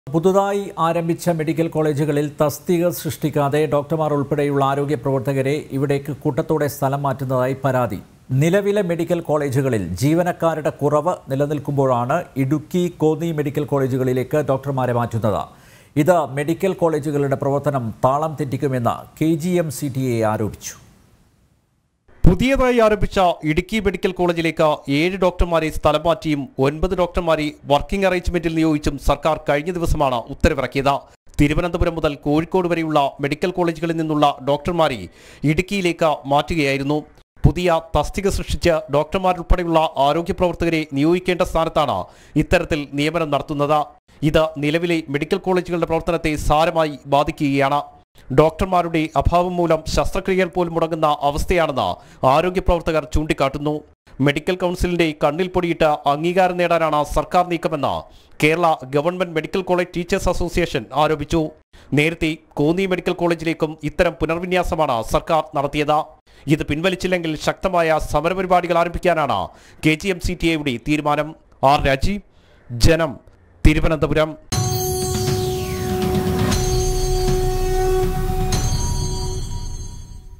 പുതുതായി ആരംഭിച്ച മെഡിക്കൽ കോളേജുകളിൽ തസ്തിക സൃഷ്ടിക്കാതെ ഡോക്ടർമാർ ഉൾപ്പെടെയുള്ള ആരോഗ്യ പ്രവർത്തകരെ ഇവിടേക്ക് കൂട്ടത്തോടെ സ്ഥലം മാറ്റുന്നതായി പരാതി നിലവിലെ മെഡിക്കൽ കോളേജുകളിൽ ജീവനക്കാരുടെ കുറവ് നിലനിൽക്കുമ്പോഴാണ് ഇടുക്കി കോന്നി മെഡിക്കൽ കോളേജുകളിലേക്ക് ഡോക്ടർമാരെ മാറ്റുന്നത് ഇത് മെഡിക്കൽ കോളേജുകളുടെ പ്രവർത്തനം താളം തെറ്റിക്കുമെന്ന് K G M C T A ആരോപിച്ചു പുതിയതായി ആരംഭിച്ച ഇടുക്കി മെഡിക്കൽ കോളേജിലേക്ക് ഏഴ് ഡോക്ടർമാരെ സ്ഥലം മാറ്റിയും ഒൻപത് ഡോക്ടർമാരെ വർക്കിംഗ് അറേഞ്ച്മെന്റിൽ നിയോഗിച്ചും സർക്കാർ കഴിഞ്ഞ ദിവസമാണ് ഉത്തരവിറക്കിയത് തിരുവനന്തപുരം മുതൽ കോഴിക്കോട് വരെയുള്ള മെഡിക്കൽ കോളേജുകളിൽ നിന്നുള്ള ഡോക്ടർമാരെ ഇടുക്കിയിലേക്ക് മാറ്റുകയായിരുന്നു പുതിയ തസ്തിക സൃഷ്ടിച്ച് ഡോക്ടർമാരുൾപ്പെടെയുള്ള ആരോഗ്യ പ്രവർത്തകരെ നിയോഗിക്കേണ്ട സ്ഥാനത്താണ് ഇത്തരത്തിൽ നിയമനം നടത്തുന്നത് ഇത് നിലവിലെ മെഡിക്കൽ കോളേജുകളുടെ പ്രവർത്തനത്തെ സാരമായി ബാധിക്കുകയാണ് ഡോക്ടർമാരുടെ അഭാവം മൂലം ശസ്ത്രക്രിയകൾ പോലും മുടങ്ങുന്ന അവസ്ഥയാണെന്ന് ആരോഗ്യ പ്രവർത്തകർ ചൂണ്ടിക്കാട്ടുന്നു മെഡിക്കൽ കൗൺസിലിന്റെ കണ്ണിൽ പൊടിയിട്ട് അംഗീകാരം നേടാനാണ് സർക്കാർ നീക്കമെന്ന് Kerala government medical college teachers association ആരോപിച്ചു നേരത്തെ കോന്നി മെഡിക്കൽ കോളേജിലേക്കും ഇത്തരം പുനർവിന്യാസമാണ് സർക്കാർ നടത്തിയത് ഇത് പിൻവലിച്ചില്ലെങ്കിൽ ശക്തമായ സമരപരിപാടികൾ ആരംഭിക്കാനാണ് K G M C T എയുടെ തീരുമാനം ആർ രാജീവ് ജനം തിരുവനന്തപുരം